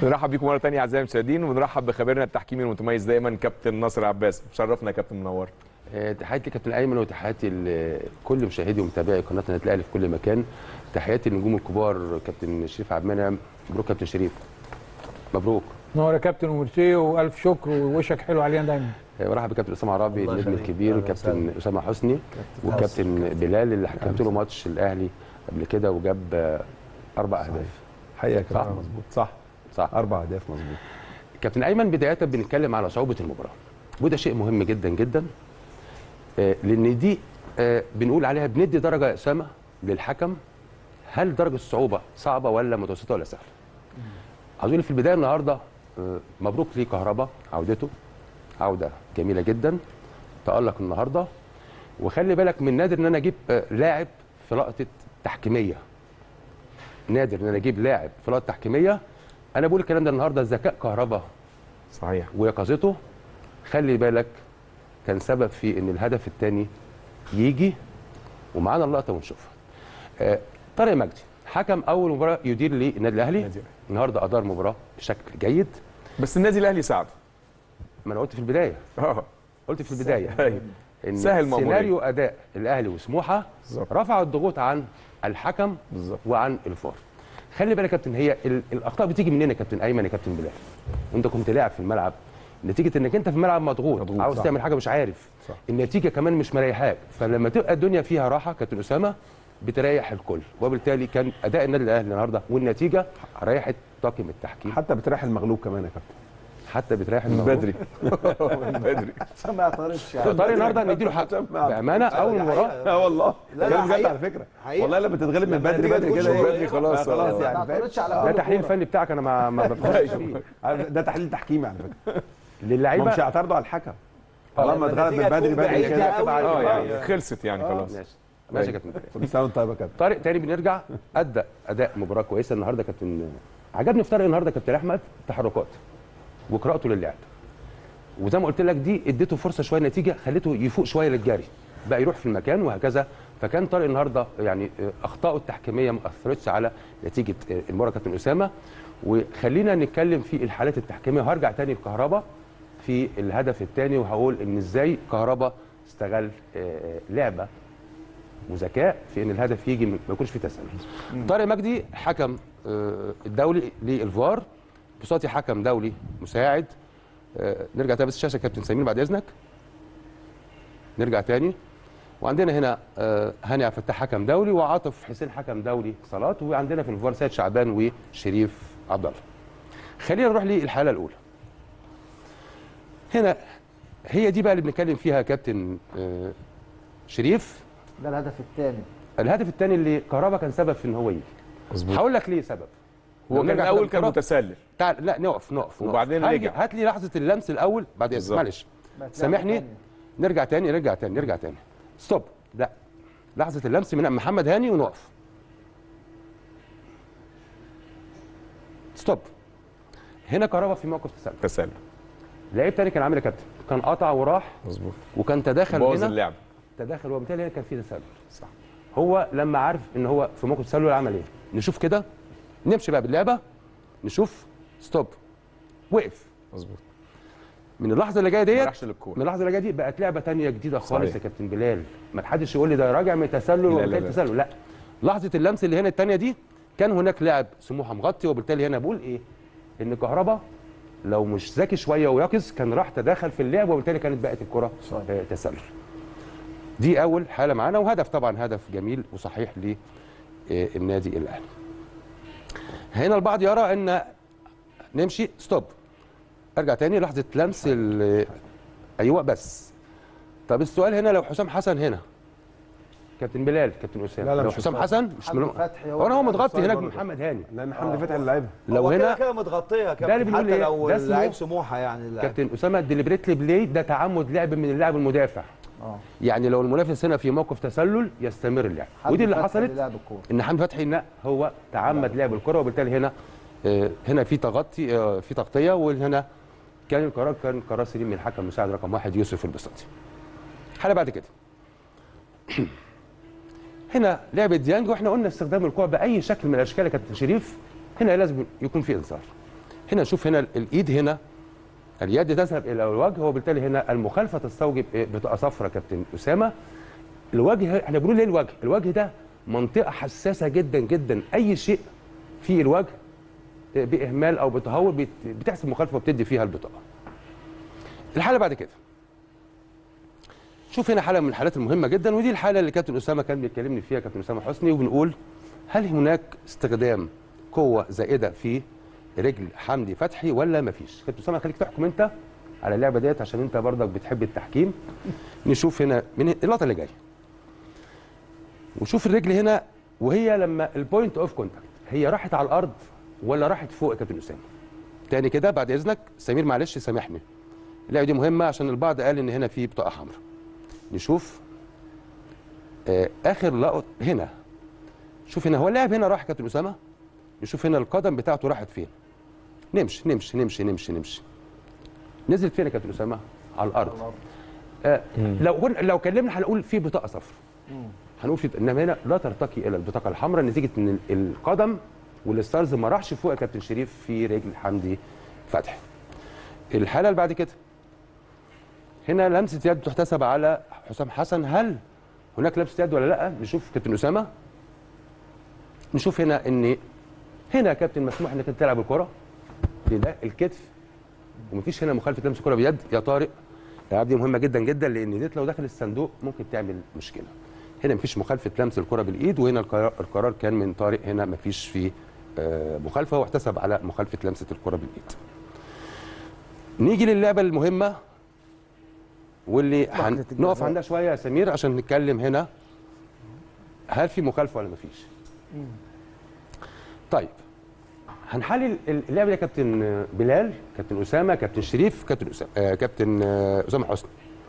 نرحب بيكم مره ثانيه اعزائي المشاهدين ونرحب بخبيرنا التحكيمي المتميز دايما كابتن ناصر عباس شرفنا يا كابتن منور آه، تحياتي لكابتن ايمن وتحياتي لكل مشاهدي ومتابعي قناه النادي الاهلي في كل مكان تحياتي للنجوم الكبار كابتن شريف عبد المنعم مبروك كابتن شريف مبروك نور يا كابتن وميرسي والف شكر ووشك حلو علينا دايما آه، برحب بكابتن اسامه عرابي الله النجم يخليك. الكبير أهلا كابتن وسهلا. اسامه حسني وكابتن بلال اللي حكمت له ماتش الاهلي قبل كده وجاب آه، اربع اهداف حقيقه صح. كده مظبوط صح صح اربع اهداف مظبوط كابتن ايمن بدايه بنتكلم على صعوبه المباراه وده شيء مهم جدا جدا آه، لان دي آه، بنقول عليها بندي درجه يا اسامه للحكم هل درجه الصعوبه صعبه ولا متوسطه ولا سهله عاوز اقول في البدايه النهارده آه، مبروك ليه كهربا عودته عوده جميله جدا تالق النهارده وخلي بالك من نادر ان انا اجيب آه، لاعب في لقطه تحكيميه نادر ان انا اجيب لاعب في لقطه تحكيميه انا بقول الكلام ده النهارده ذكاء كهربا صحيح ويقظته خلي بالك كان سبب في ان الهدف الثاني يجي ومعانا اللقطه ونشوفها آه، طارق مجدي حكم اول مباراه يدير للنادي الاهلي النادي الأهلي. النهارده ادار مباراه بشكل جيد بس النادي الاهلي ساعده ما انا قلت في البدايه اه قلت في البدايه أيوة. ان سهل مأمورية. سيناريو اداء الاهلي وسموحه بالظبط. رفع الضغوط عن الحكم بالظبط وعن الفار خلي بالك يا كابتن هي ال- الاخطاء بتيجي منين يا كابتن ايمن يا كابتن بلال وانت كنت لاعب في الملعب نتيجه انك انت في الملعب مضغوط, مضغوط، عاوز صح. تعمل حاجه مش عارف صح. النتيجه كمان مش مريحاك فلما تبقى الدنيا فيها راحه كابتن اسامه بتريح الكل وبالتالي كان اداء النادي الاهلي النهارده والنتيجه ريحت طاقم التحكيم حتى بتريح المغلوب كمان يا كابتن حتى بتريح من الموضوع. بدري من بدري عشان ما يعترضش يعني طارق النهارده نديله حق بامانه اول مباراه اه والله لا، كلام بجد حقيقة. على فكره حقيقة. والله لما تتغلب من لما بدري تيجي بدري تقول كده شو إيه؟ بدري خلاص، آه، خلاص آه. يعني ما فاهم؟ تعترضش على ده أول تحليل كورة. فني بتاعك انا ما ما بفهمش فيه عارف ده تحليل تحكيمي على فكره ما للعيبه مش هيعترضوا على الحكم طالما لما اتغلب من النتيجة بدري تكون بدري بعيدة كده أوي. اه آه. يعني خلصت يعني خلاص ماشي ماشي يا كابتن بلال. كل سنه وانت طيب يا كابتن طارق تاني بنرجع ادى اداء مباراه كويسه النهارده كابتن عجبني في طارق النهارده كابتن احمد تحركات وقراءته للعب وزي ما قلت لك دي اديته فرصه شويه نتيجه خليته يفوق شويه للجري بقى يروح في المكان وهكذا فكان طارق النهارده يعني اخطائه التحكيميه ما اثرتش على نتيجه المباراه كابتن اسامه وخلينا نتكلم في الحالات التحكيميه وهرجع تاني لكهربا في الهدف الثاني وهقول ان ازاي كهربا استغل آه، لعبه وذكاء في ان الهدف يجي ما يكونش فيه تسلل. طارق مجدي حكم آه، الدولي للفار بصوتي حكم دولي مساعد آه، نرجع تاني بس الشاشه كابتن سمير بعد اذنك نرجع تاني وعندنا هنا آه، هاني عبد الفتاح حكم دولي وعاطف حسين حكم دولي صالات وعندنا في الفار سيد شعبان وشريف عبد الله خلينا نروح للحاله الاولى هنا هي دي بقى اللي بنتكلم فيها يا كابتن آه، شريف ده الهدف الثاني الهدف الثاني اللي كهربا كان سبب في ان هو يجي مظبوط هقول لك ليه سبب هو لو كان نرجع الاول كده كان للكرة. متسلل تعال لا نقف نقف وبعدين نقف. رجع. هاجي- هات لي لحظه اللمس الاول بعد اذنك بالظبط. معلش سامحني نرجع تاني نرجع تاني نرجع تاني ستوب لا لحظه اللمس من محمد هاني ونقف ستوب هنا كهربا في موقف تسلل تسلل لعيب تاني كان عامل يا كابتن كان قطع وراح مظبوط وكان تداخل بوظ هنا اللعب تداخل وبالتالي هنا كان في تسلل صح هو لما عارف ان هو في موقف تسلل عمل ايه نشوف كده نمشي بقى باللعبه نشوف ستوب وقف مظبوط من اللحظه اللي جايه ما ديت راحش للكوره من اللحظه اللي جايه دي بقت لعبه تانية جديده خالص صحيح. يا كابتن بلال ما حدش يقول لي ده راجع من تسلل لا، وبالتالي لا. تسلل لا لحظه اللمس اللي هنا الثانيه دي كان هناك لاعب سموحه مغطي وبالتالي هنا بقول ايه ان كهربا لو مش ذكي شويه ويقظ كان راح تداخل في اللعب وبالتالي كانت بقت الكره آه، تسلل دي اول حاله معانا وهدف طبعا هدف جميل وصحيح للنادي الاهلي هنا البعض يرى ان نمشي ستوب ارجع تاني لحظه لمس ال- ايوه بس طب السؤال هنا لو حسام حسن هنا كابتن بلال كابتن اسامه لا، لا، لو مش حسام حسام. حسن مش حمدي من... فتحي هو هو انا هو اللي متغطي السؤال هناك برضه. محمد هاني لان حمدي فتحي اللي لعبها لو هو كده هنا كده متغطيه يا ده اللي كابتن بنقول حتى إيه؟ لو ده اسمه- لعيب سموحه يعني اللاعب. كابتن اسامه الدليبريتلي بلاي ده تعمد لعب من اللاعب المدافع اه يعني لو المنافس هنا في موقف تسلل يستمر اللعب ودي اللي حمدي فتحي حصلت لعب الكوره ان حمدي فتحي لا هو تعمد لعب الكره وبالتالي هنا آه، هنا في تغطي آه، في تغطيه وهنا كان القرار كان قرار سليم من الحكم المساعد رقم واحد يوسف البساطي. حاله بعد كده هنا لعبه ديانج واحنا قلنا استخدام الكوع باي شكل من الاشكال يا كابتن شريف هنا لازم يكون في انذار. هنا نشوف هنا الايد هنا اليد تذهب الى الوجه وبالتالي هنا المخالفه تستوجب إيه؟ بطاقه صفراء كابتن اسامه الوجه احنا بنقول ليه الوجه الوجه ده منطقه حساسه جدا جدا اي شيء في الوجه إيه، باهمال او بتهور بت- بتحسب مخالفه وبتدي فيها البطاقه الحاله بعد كده شوف هنا حاله من الحالات المهمه جدا ودي الحاله اللي كابتن اسامه كان بيكلمني فيها كابتن اسامه حسني وبنقول هل هناك استخدام قوه زائده في رجل حمدي فتحي ولا مفيش كابتن اسامه خليك تحكم انت على اللعبه ديت عشان انت برضك بتحب التحكيم نشوف هنا من اللقطه اللي جايه وشوف الرجل هنا وهي لما البوينت اوف كونتاكت هي راحت على الارض ولا راحت فوق يا كابتن اسامه تاني كده بعد اذنك سمير معلش سامحني اللعبه دي مهمه عشان البعض قال ان هنا في بطاقه حمراء نشوف آه اخر لقط هنا شوف هنا هو اللاعب هنا راح يا كابتن اسامه نشوف هنا القدم بتاعته راحت فين نمشي نمشي نمشي نمشي نمشي نزلت فين يا كابتن اسامه على الارض آه لو هن لو كلمنا هنقول في بطاقه صفراء هنقول في انما هنا لا ترتقي الى البطاقه الحمراء نتيجه ان ال- القدم والستارز ما راحش فوق يا كابتن شريف في رجل حمدي فتحي الحاله اللي بعد كده هنا لمسه يد تحتسب على حسام حسن هل هناك لمسه يد ولا لا نشوف كابتن اسامه نشوف هنا ان هنا يا كابتن مسموح انك انت تلعب الكره في ده الكتف ومفيش هنا مخالفه لمس الكره بيد يا طارق الالعاب دي مهمه جدا جدا لان ديت لو دخل الصندوق ممكن تعمل مشكله هنا مفيش مخالفه لمس الكره بالايد وهنا القرار, القرار كان من طارق هنا مفيش فيه آه، مخالفه واحتسب على مخالفه لمسه الكره بالايد نيجي للعبه المهمه واللي لحظة هنقف الجزاء. عندها شويه يا سمير عشان نتكلم هنا هل في مخالفه ولا مفيش طيب هنحلل اللعبه دي يا كابتن بلال كابتن اسامه كابتن شريف كابتن اسامه آه كابتن آه، اسامه حسني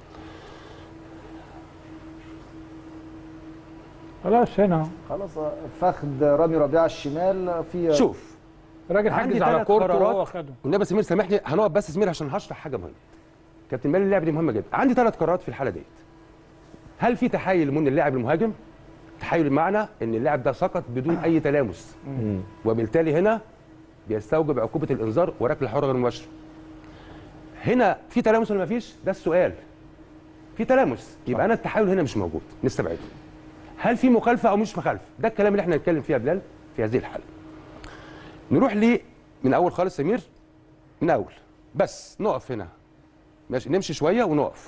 خلاص هنا خلاص فخد رامي ربيعه الشمال في شوف الراجل عندي حجز على تلات كورته قرارات. وهو خده والنبي سمير سامحني هنقف بس سمير عشان هشرح حاجه مهمه كابتن بلال اللعبه دي مهمه جدا عندي ثلاث قرارات في الحاله ديت هل في تحايل من اللاعب المهاجم تحايل بمعنى ان اللاعب ده سقط بدون اي تلامس وبالتالي هنا بيستوجب عقوبه الانذار وركله حره غير مباشره هنا في تلامس ولا ما فيش ده السؤال في تلامس يبقى انا التحايل هنا مش موجود نستبعده هل في مخالفه او مش مخالفه ده الكلام اللي احنا هنتكلم فيه يا بلال في هذه الحاله نروح ليه من اول خالص سمير من اول بس نقف هنا ماشي نمشي شويه ونقف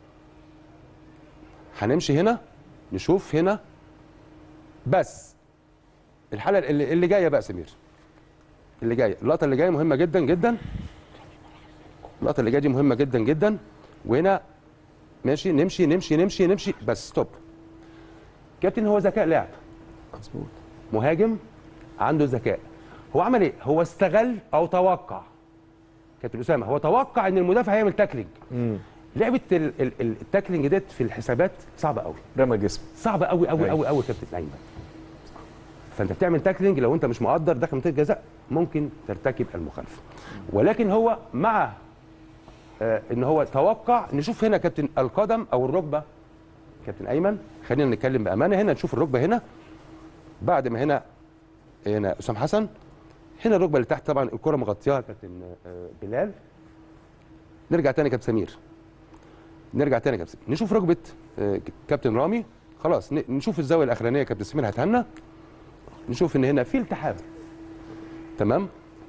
هنمشي هنا نشوف هنا بس الحاله اللي, اللي جايه بقى سمير اللي جايه اللقطه اللي جايه مهمه جدا جدا اللقطه اللي جايه دي مهمه جدا جدا وهنا ماشي نمشي نمشي نمشي نمشي بس ستوب كابتن هو ذكاء لاعب مظبوط مهاجم عنده ذكاء هو عمل ايه هو استغل او توقع كابتن اسامه هو توقع ان المدافع هيعمل تاكلينج لعبه ال- ال- ال- التاكلينج ديت في الحسابات صعبه قوي رمى جسم صعبه قوي قوي أيوة. قوي قوي كابتن ايمن فانت بتعمل تاكلينج لو انت مش مقدر داخل منطقه جزاء ممكن ترتكب المخالفه ولكن هو مع آه ان هو توقع نشوف هنا كابتن القدم او الركبه كابتن ايمن خلينا نتكلم بامانه هنا نشوف الركبه هنا بعد ما هنا هنا اسام حسن هنا الركبه اللي تحت طبعا الكره مغطياها كابتن آه، بلال نرجع تاني كابتن سمير نرجع تاني كابتن سمير. نشوف ركبه آه، كابتن رامي خلاص ن- نشوف الزاويه الاخرانيه كابتن سمير هتهنى نشوف ان هنا في التحام تمام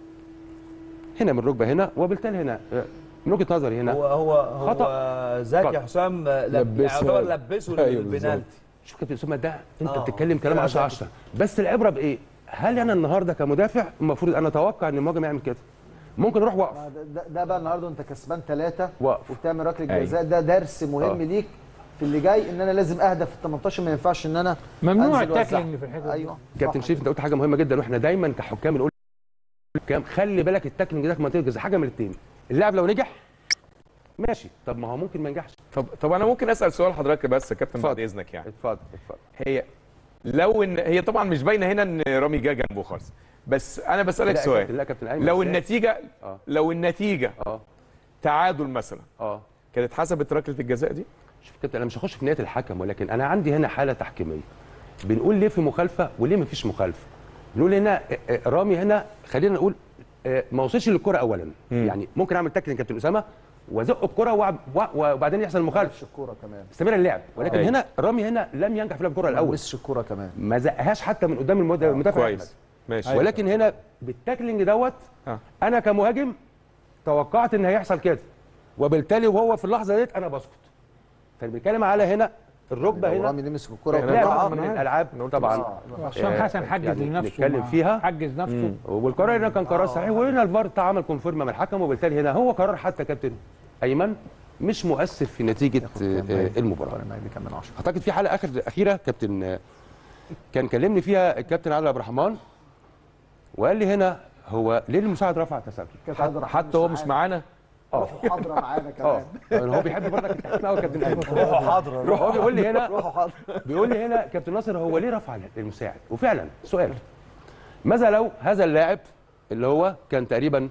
هنا من الركبه هنا وبالتالي هنا آه، من وجهه نظري هنا هو هو هو خطأ. زكي خطأ. حسام لب- لبسها. يعتبر لبسه أيوة البنالتي شوف كابتن اسامه ده انت آه. بتتكلم كلام لا، 10 ده- 10 بس العبره بايه؟ هل انا النهارده كمدافع المفروض انا اتوقع ان المهاجم يعمل كده؟ ممكن اروح واقف ده, ده, ده بقى النهارده انت كسبان ثلاثه واقف وبتعمل ركله أيوة. جزاء ده درس مهم آه. ليك في اللي جاي ان انا لازم اهدف في ال 18 ما ينفعش ان انا ممنوع أنزل وأزعق. التاكلينج في الحته دي ايوه كابتن صح. شريف انت قلت حاجه مهمه جدا واحنا دايما كحكام نقول حكام خلي بالك التاكلينج ده في منطقه الجزاء حاجه من الاثنين اللاعب لو نجح ماشي طب ما هو ممكن ما ينجحش طب طب انا ممكن اسال سؤال حضرتك بس يا كابتن بعد اتفضل. اذنك يعني اتفضل اتفضل هي لو ان هي طبعا مش باينه هنا ان رامي جه جنبه خالص بس انا بسالك لا يا سؤال كابتن- لا يا كابتن ايمن لو إزاي؟ النتيجه اه لو النتيجه اه تعادل مثلا اه كانت حسبت ركله الجزاء دي شوف يا كابتن انا مش هخش في نهايه الحكم ولكن انا عندي هنا حاله تحكيميه بنقول ليه في مخالفه وليه ما فيش مخالفه بنقول هنا آه، آه، رامي هنا خلينا نقول آه، ما وصلش للكره اولا يعني ممكن اعمل تاكل كابتن اسامه وازق الكره وأع- و- وبعدين يحصل مخالفه مش الكوره كمان استمر اللعب ولكن أيوة. هنا رامي هنا لم ينجح في لعب الكره ما الاول لمسش الكوره كمان ما زقهاش حتى من قدام المد- المدافع كويس أحمد. ماشي ولكن هنا بالتاكلينج دوت آه. انا كمهاجم توقعت ان هيحصل كده وبالتالي وهو في اللحظه ديت انا بسكت فبنتكلم على هنا الركبه لو هنا رامي لمس الكوره يعني لعبه وقطعها من الالعاب طبعا حسام آه، حسن حجز يعني لنفسه نتكلم مع- فيها. حجز نفسه والقرار هنا كان قرار صحيح وهنا الفار عمل كونفيرم من الحكم وبالتالي هنا هو قرار حتى كابتن ايمن مش مؤثر في نتيجه آه، آه، المباراه اللي كان من 10 اعتقد في حلقه اخر اخيره كابتن آه، كان كلمني فيها الكابتن علي عبد الرحمن وقال لي هنا هو ليه المساعد رفع التسلل كانت حتى هو مش معانا حاضره معانا اه كمان يعني هو بيحب برضك التحكيم قوي كابتن ايمن روح هو بيقول لي هنا روحوا حاضر بيقول لي هنا كابتن ناصر هو ليه رفع المساعد وفعلا سؤال ماذا لو هذا اللاعب اللي هو كان تقريبا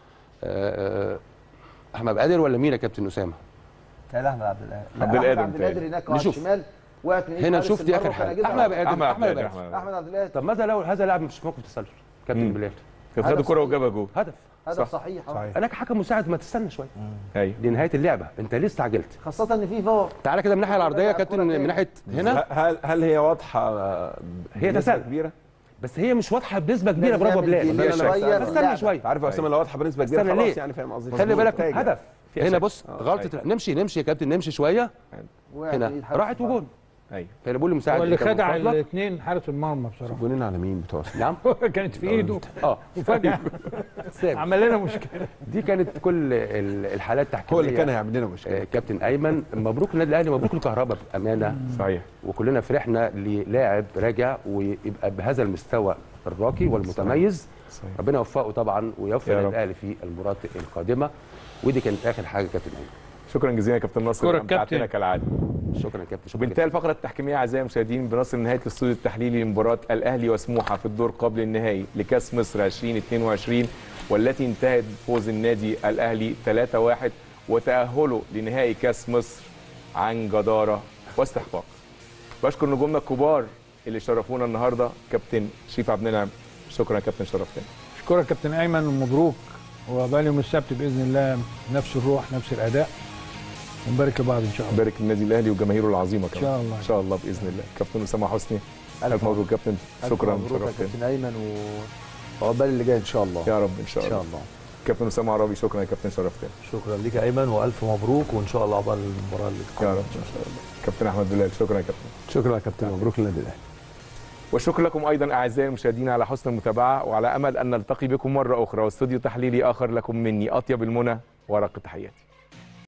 آه، آه، احمد قادر ولا مين يا كابتن اسامه لا لا احمد عبد القادر عبد القادر عبد القادر متهيألي. هناك على نشوف. الشمال وقعت من إيد هنا حارس شوف دي المرمى اخر وكان حاجه هيجيبها. احمد احمد قادر عبد احمد القادر، قادر أحمد احمد عبد القادر طب ماذا لو هذا اللاعب مش في موقف تسلل كابتن بلال كان خد الكرة وجابها جول هدف هدف صحيح آه. صحيح. انا كحكم مساعد ما تستنى شويه ايوه لنهايه اللعبه انت ليه استعجلت خاصه ان في فار تعالى كده من الناحيه العرضيه يا كابتن من ناحيه هنا هل هل هي واضحه هي بنسبة تسلل. كبيره بس هي مش واضحه بنسبه كبيره لازم برافو يعمل بلال ديلي لا، لا، لا، شوية في استنى اللعبة. شويه عارف يا اسامه لو واضحه بنسبه كبيره استنى خلاص ليه؟ يعني فاهم قصدي خلي بالك محتاجة. هدف فيها هنا شك. بص آه، غلطه نمشي نمشي يا كابتن نمشي شويه وقعت من هنا إيد حارس راحت المرمى. وجون ايوه فانا بقول لمساعد هو اللي أنت من خدع فضلك- الاثنين حارس المرمى بصراحه جونين على مين بتوع نعم كانت في ايده اه وفجاه سامي. عمل لنا مشكله دي كانت كل ال- الحالات التحكيميه هو اللي كان هيعمل لنا مشكله آه، كابتن ايمن مبروك النادي الاهلي مبروك الكهرباء بامانه صحيح وكلنا فرحنا للاعب راجع ويبقى بهذا المستوى الراقي والمتميز صحيح. ربنا يوفقه طبعا ويوفق يا رب. النادي الاهلي في المباراه القادمه ودي كانت اخر حاجه كابتن ايمن شكرا جزيلا يا كابتن ناصر شكرا أمتعتنا كابتن. كالعاده شكرا يا كابتن شكرا وبانتهى الفقره التحكيميه اعزائي المشاهدين بنصل نهايه الاستوديو التحليلي لمباراه الاهلي وسموحه في الدور قبل النهائي لكاس مصر 2022 والتي انتهت بفوز النادي الاهلي 3-1 وتاهله لنهائي كاس مصر عن جداره واستحقاق. بشكر نجومنا الكبار اللي شرفونا النهارده كابتن شريف عبد النعم شكرا يا كابتن شرفتنا. اشكرك كابتن ايمن ومبروك وبقى يوم السبت باذن الله نفس الروح نفس الاداء ونبارك لبعض ان شاء الله بارك النادي الاهلي وجماهيره العظيمه كمان شاء الله. ان شاء الله باذن الله كابتن اسامه حسني الف مبروك كابتن ألف شكرا مبروك يا شرفتنا كابتن ايمن و وعقبال اللي جاي ان شاء الله يا رب ان شاء ان الله شاء الله كابتن اسامه عربي شكرا يا كابتن شرفتنا شكرا ليك يا ايمن والف مبروك وان شاء الله عقبال المباراه اللي يا رب ان شاء الله كابتن احمد بلال شكرا يا كابتن شكرا يا كابتن مبروك للنادي الاهلي والشكر لكم ايضا اعزائي المشاهدين على حسن المتابعه وعلى امل ان نلتقي بكم مره اخرى واستوديو تحليلي اخر لكم مني اطيب المنى ورق تحياتي